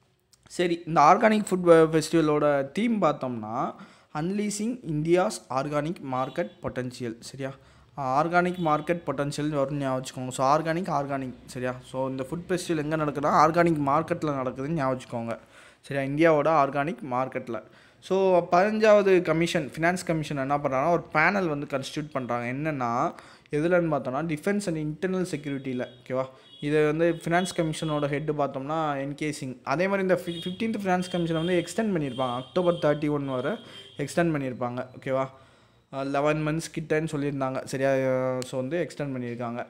சரி இந்த ஆர்கானிக் ஃபுட் ஃபெஸ்டிவலோட தீம் பார்த்தோம்னா unleashing India's organic market potential சரியா ஆர்கானிக் மார்க்கெட் பொட்டன்ஷியல் வரும்னு ஞாபகம் வச்சுக்கோங்க ஸோ ஆர்கானிக் ஆர்கானிக் சரியா ஸோ இந்த ஃபுட் ஃபெஸ்டிவல் எங்கே நடக்குதுன்னா ஆர்கானிக் மார்க்கெட்டில் நடக்குதுன்னு ஞாபகம் வச்சுக்கோங்க சரியா இந்தியாவோட ஆர்கானிக் மார்க்கெட்டில் ஸோ பதினஞ்சாவது கமிஷன் ஃபினான்ஸ் கமிஷன் என்ன பண்ணுறாங்கன்னா ஒரு பேனல் வந்து கன்ஸ்டியூட் பண்ணுறாங்க என்னென்னா எதுலன்னு பார்த்தோம்னா டிஃபென்ஸ் அண்ட் இன்டர்னல் செக்யூரிட்டியில் ஓகேவா இது வந்து ஃபினான்ஸ் கமிஷனோட ஹெட்டு பார்த்தோம்னா என்கே சிங் அதே மாதிரி இந்த ஃபி ஃபிஃப்டீன்த் ஃபினான்ஸ் கமிஷனை வந்து எக்ஸ்டெண்ட் பண்ணியிருப்பாங்க அக்டோபர் தேர்ட்டி ஒன் வரை எக்ஸ்டெண்ட் பண்ணியிருப்பாங்க ஓகேவா லெவன் மந்த்ஸ் கிட்டன்னு சொல்லியிருந்தாங்க சரியா ஸோ வந்து எக்ஸ்டெண்ட் பண்ணியிருக்காங்க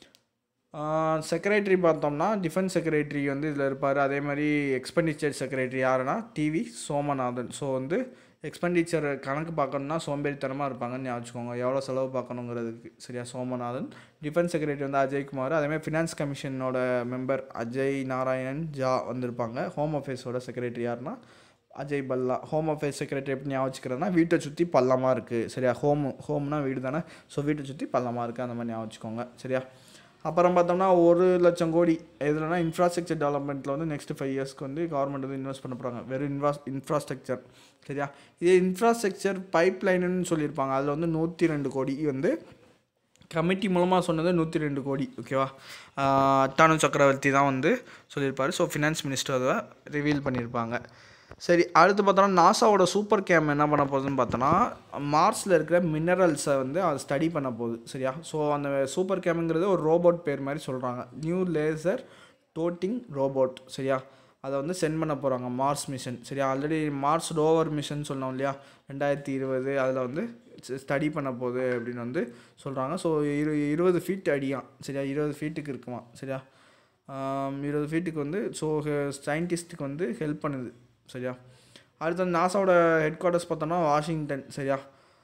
செக்ரட்டரி பார்த்தோம்னா டிஃபென்ஸ் செக்ரட்டரி வந்து இதில் இருப்பார் அதே மாதிரி எக்ஸ்பெண்டிச்சர் செக்ரட்டரி யாருன்னா டிவி சோமநாதன் ஸோ வந்து எக்ஸ்பெண்டிச்சர் கணக்கு பார்க்கணுன்னா சோம்பேறித்தனமாக இருப்பாங்கன்னு ஞாபகம் வச்சுக்கோங்க எவ்வளோ செலவு பார்க்கணுங்கிறதுக்கு சரியா சோமநாதன் டிஃபென்ஸ் செக்ரட்டரி வந்து அஜய்குமார் அதேமாதிரி ஃபினான்ஸ் கமிஷனோட மெம்பர் அஜய் நாராயணன் ஜா வந்திருப்பாங்க ஹோம் அஃபேர்ஸோட செக்ரட்டரி யாருன்னா Ajay Bhalla home affairs secretary எப்படி ஞாபகம் வச்சுக்கிறதுனா வீட்டை சுற்றி பள்ளமாக இருக்குது சரியா ஹோம் ஹோம்னா வீடு தானே ஸோ வீட்டை சுற்றி பள்ளமாக இருக்குது அந்த மாதிரி ஞாபகம் வச்சுக்கோங்க சரியா அப்புறம் பார்த்தோம்னா ஒரு லட்சம் கோடி எதுலனா இன்ஃப்ராஸ்ட்ரக்சர் டெவலப்மெண்ட்டில் வந்து நெக்ஸ்ட் ஃபைவ் இயர்ஸ்க்கு வந்து கவர்மெண்ட் வந்து இன்வெஸ்ட் பண்ண போகிறாங்க வெறும் இன்ஃப்ரா இன்ஃப்ராஸ்ட்ரக்சர் சரியா இது இன்ஃப்ராஸ்ட்ரக்சர் பைப் லைனுன்னு சொல்லியிருப்பாங்க அதில் வந்து நூற்றி ரெண்டு கோடி வந்து கமிட்டி மூலமாக சொன்னது நூற்றி ரெண்டு கோடி ஓகேவா அட்டானு சக்கரவர்த்தி தான் வந்து சொல்லியிருப்பார் ஸோ ஃபினான்ஸ் மினிஸ்டர் அதை ரிவீல் பண்ணியிருப்பாங்க சரி அடுத்து பார்த்தோன்னா நாசாவோட சூப்பர் கேம் என்ன பண்ண போகுதுன்னு பார்த்தோன்னா மார்ஸில் இருக்கிற மினரல்ஸை வந்து அது ஸ்டடி பண்ண போகுது சரியா ஸோ அந்த சூப்பர் கேமுங்கிறது ஒரு ரோபோட் பேர் மாதிரி சொல்கிறாங்க நியூ லேசர் டோட்டிங் ரோபோட் சரியா அதை வந்து சென்ட் பண்ண போகிறாங்க மார்ஸ் மிஷன் சரியா ஆல்ரெடி மார்ஸ் ரோவர் மிஷன் சொன்னோம் இல்லையா ரெண்டாயிரத்தி இருபது அதில் வந்து ஸ்டடி பண்ண போகுது அப்படின்னு வந்து சொல்கிறாங்க ஸோ இரு இருபது ஃபீட் அடியாம் சரியா இருபது ஃபீட்டுக்கு இருக்குமா சரியா ஆம், இருபது ஃபீட்டுக்கு வந்து ஸோ சயின்டிஸ்ட்டுக்கு வந்து ஹெல்ப் பண்ணுது சரியா அடுத்து வந்து நாசாவோட ஹெட் குவார்ட்டர்ஸ் பார்த்தோம்னா வாஷிங்டன் சரியா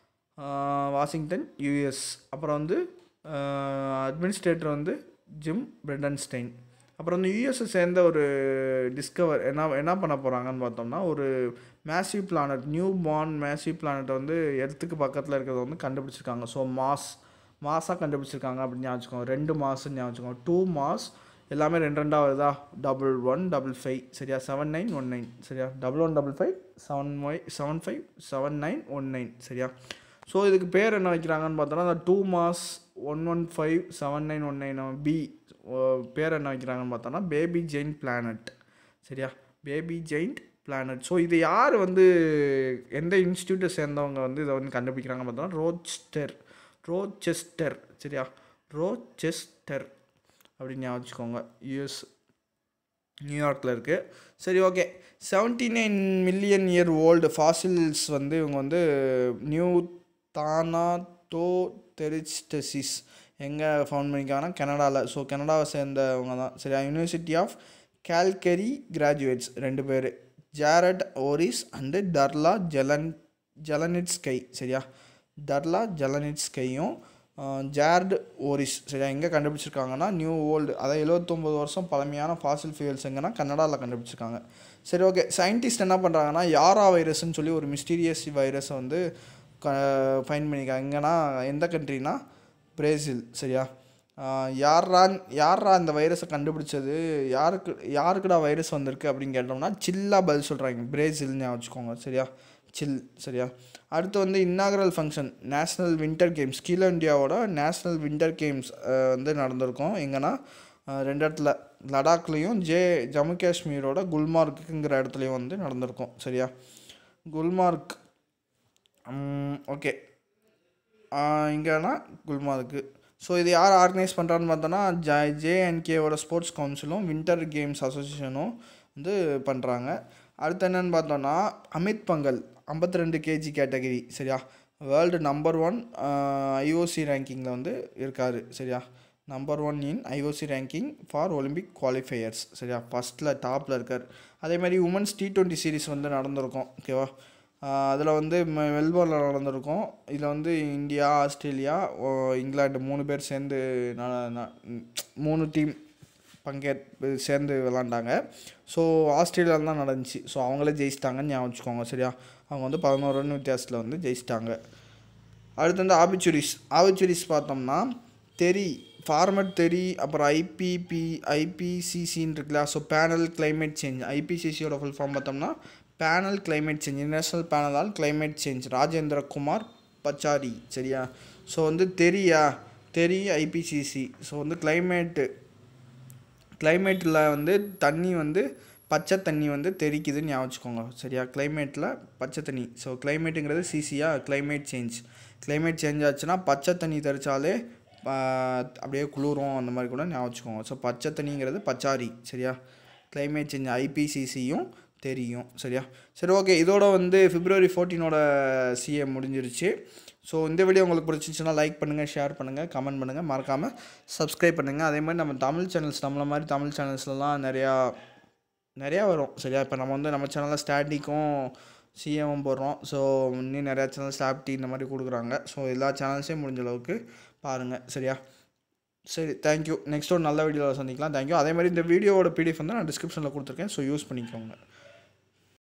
ஆஹ் வாஷிங்டன் யூஎஸ் அப்புறம் வந்து அட்மினிஸ்ட்ரேட்டர் வந்து ஜிம் பிரெண்டன்ஸ்டைன் அப்புறம் வந்து யூஎஸை சேர்ந்த ஒரு டிஸ்கவர் என்ன என்ன பண்ண போகிறாங்கன்னு பார்த்தோம்னா ஒரு massive planet new born massive பிளானட்டை வந்து எர்த்துக்கு பக்கத்தில் இருக்கிறத வந்து கண்டுபிடிச்சிருக்காங்க ஸோ மாஸ் மாஸாக கண்டுபிடிச்சிருக்காங்க அப்படின்னு ஞாபகம் வச்சுக்கோங்க ரெண்டு மாஸ்ன்னு ஞாபகம் வச்சுக்கோங்க டூ மாஸ் எல்லாமே ரெண்டு ரெண்டாக வருதா டபுள் ஒன் டபுள் ஃபைவ் சரியா செவன் நைன் ஒன் நைன் சரியா double one double five seven Y seven five seven nine one nine சரியா ஸோ இதுக்கு பேர் என்ன வைக்கிறாங்கன்னு பார்த்தோன்னா அந்த two mass one one five seven nine one nine B பேர் என்ன வைக்கிறாங்கன்னு பார்த்தோன்னா பேபி ஜெயின் பிளானட் சரியா பேபி ஜெயிண்ட் பிளானட் ஸோ இது யார் வந்து எந்த இன்ஸ்டியூட்டை சேர்ந்தவங்க வந்து இதை வந்து கண்டுபிடிக்கிறாங்க பார்த்தோன்னா ரோச்செஸ்டர் ரோச்செஸ்டர் சரியா ரோச்செஸ்டர் அப்படின்னு ஞாபகம் வச்சுக்கோங்க யூஎஸ் நியூயார்க்கில் இருக்குது சரி okay seventy nine million year old fossils வந்து இவங்க வந்து நியூ தானாட்டோ தெரிஸ்டசிஸ் எங்கே ஃபவுண்ட் பண்ணியிருக்காங்கன்னா கனடாவில் ஸோ கனடாவை சேர்ந்தவங்க தான் சரியா யூனிவர்சிட்டி ஆஃப் கேல்கரி கிராஜுவேட்ஸ் ரெண்டு பேர் ஜாரட் ஓரிஸ் அண்டு டர்லா ஜெலன் ஜெலனிட்ஸ்கை சரியா டர்லா ஜெலனிட்ஸ்கையும் ஜார்டு ஓரிஸ் சரியா எங்கே கண்டுபிடிச்சிருக்காங்கன்னா நியூ ஓல்டு அதாவது எழுபத்தொம்போது வருஷம் பழமையான ஃபாசில் ஃபியூல்ஸ் எங்கன்னா கன்னடாவில் கண்டுபிடிச்சிருக்காங்க சரி ஓகே சயின்டிஸ்ட் என்ன பண்ணுறாங்கன்னா யாரா வைரஸ்ன்னு சொல்லி ஒரு மிஸ்டீரியஸ் வைரஸை வந்து க ஃபைன் பண்ணியிருக்காங்க எங்கன்னா எந்த கண்ட்ரினா பிரேசில் சரியா யாரா யாரா அந்த வைரஸை கண்டுபிடிச்சது யாருக்கு யாருக்குடா வைரஸ் வந்திருக்கு அப்படின்னு கேட்டோம்னா சில்லாக பதில் சொல்கிறாங்க பிரேசில்னு வச்சுக்கோங்க சரியா சில் சரியா அடுத்து வந்து inaugural function national winter games கீழே இந்தியாவோட நேஷ்னல் வின்டர் கேம்ஸ் வந்து நடந்திருக்கும் எங்கன்னா ரெண்டு இடத்துல லடாக்லேயும் ஜே ஜம்மு காஷ்மீரோட குல்மார்க்குங்கிற இடத்துலையும் வந்து நடந்திருக்கும் சரியா குல்மார்க் ஓகே இங்கேனா குல்மார்க்கு ஸோ இது யார் ஆர்கனைஸ் பண்ணுறான்னு பார்த்தோன்னா ஜ ஜேஎன்கேவோட ஸ்போர்ட்ஸ் கவுன்சிலும் வின்டர் கேம்ஸ் அசோசியேஷனும் வந்து பண்ணுறாங்க அடுத்து என்னென்னு பார்த்தோன்னா அமித் பங்கல் ஐம்பத்தி ரெண்டு கேஜி கேட்டகரி சரியா வேர்ல்டு நம்பர் ஒன் ஐஓசி ரேங்கிங்கில் வந்து இருக்கார் சரியா number one in IOC ranking for Olympic qualifiers சரியா ஃபஸ்ட்டில் டாப்பில் இருக்கார் அதே மாதிரி உமன்ஸ் டி டுவெண்ட்டி சீரிஸ் வந்து நடந்திருக்கும் ஓகேவா அதில் வந்து மெல்போர்னில் நடந்திருக்கும் இதில் வந்து இந்தியா ஆஸ்திரேலியா இங்கிலாந்து மூணு பேர் சேர்ந்து மூணு டீம் பங்கேற்பு சேர்ந்து விளாண்டாங்க ஸோ ஆஸ்திரேலியாவில் தான் நடந்துச்சு ஸோ அவங்களே ஜெயிச்சிட்டாங்கன்னு ஞாபகம் வச்சுக்கோங்க சரியா அவங்க வந்து பதினோரு ரன் வித்தியாசத்தில் வந்து ஜெயிச்சிட்டாங்க அடுத்து வந்து ஆபிச்சுரிஸ் ஆபிச்சுரிஸ் பார்த்தோம்னா தெரி ஃபார்மட் தெரி அப்புறம் ஐபிபி ஐபிசிசின்னு இருக்குல்ல ஸோ பேனல் கிளைமேட் சேஞ்ச் ஐபிசிசியோட ஃபுல் ஃபார்ம் பார்த்தோம்னா பேனல் கிளைமேட் சேஞ்ச் இன்டர்நேஷ்னல் பேனலால் கிளைமேட் சேஞ்ச் ராஜேந்திர குமார் பச்சாரி சரியா ஸோ வந்து தெரியா தெரி ஐபிசிசி ஸோ வந்து கிளைமேட்டு கிளைமேட்டில் வந்து தண்ணி வந்து பச்சை தண்ணி வந்து தெரிக்குதுன்னு ஞாபகம் வச்சுக்கோங்க சரியா கிளைமேட்டில் பச்சை தண்ணி ஸோ கிளைமேட்டுங்கிறது சிசியா கிளைமேட் சேஞ்ச் கிளைமேட் சேஞ்ச் ஆச்சுன்னா பச்சை தண்ணி தெளித்தாலே அப்படியே குளிரும் அந்த மாதிரி கூட ஞாபகம் வச்சுக்கோங்க ஸோ பச்சை தண்ணிங்கிறது பச்சாரி சரியா கிளைமேட் சேஞ்ச் ஐபிசிசியும் தெரியும் சரியா சரி ஓகே இதோட வந்து பிப்ரவரி ஃபோர்டீனோட சிஎம் முடிஞ்சிருச்சு ஸோ இந்த வீடியோ உங்களுக்கு பிடிச்சிச்சுன்னா லைக் பண்ணுங்கள் ஷேர் பண்ணுங்கள் கமெண்ட் பண்ணுங்கள் மறக்காமல் சப்ஸ்கிரைப் பண்ணுங்கள் அதே மாதிரி நம்ம தமிழ் சேனல்ஸ் நம்மள மாதிரி தமிழ் சேனல்ஸ்லாம் நிறையா நிறையா வரும் சரியா இப்போ நம்ம வந்து நம்ம சேனலில் ஸ்டாட்டிக்கும் சிஎம்மும் போடுறோம் ஸோ இன்னும் நிறையா சேனல் ஸ்டாப்டி இந்த மாதிரி கொடுக்குறாங்க ஸோ எல்லா சேனல்ஸையும் முடிஞ்ச அளவுக்கு பாருங்கள் சரியா சரி தேங்க்யூ நெக்ஸ்ட் ஒரு நல்ல வீடியோவில் சந்திக்கலாம் தேங்க்யூ அதே மாதிரி இந்த வீடியோவோட பிடிஎஃப் வந்து நான் டிஸ்கிரிப்ஷனில் கொடுத்துருக்கேன் ஸோ யூஸ் பண்ணிக்கோங்க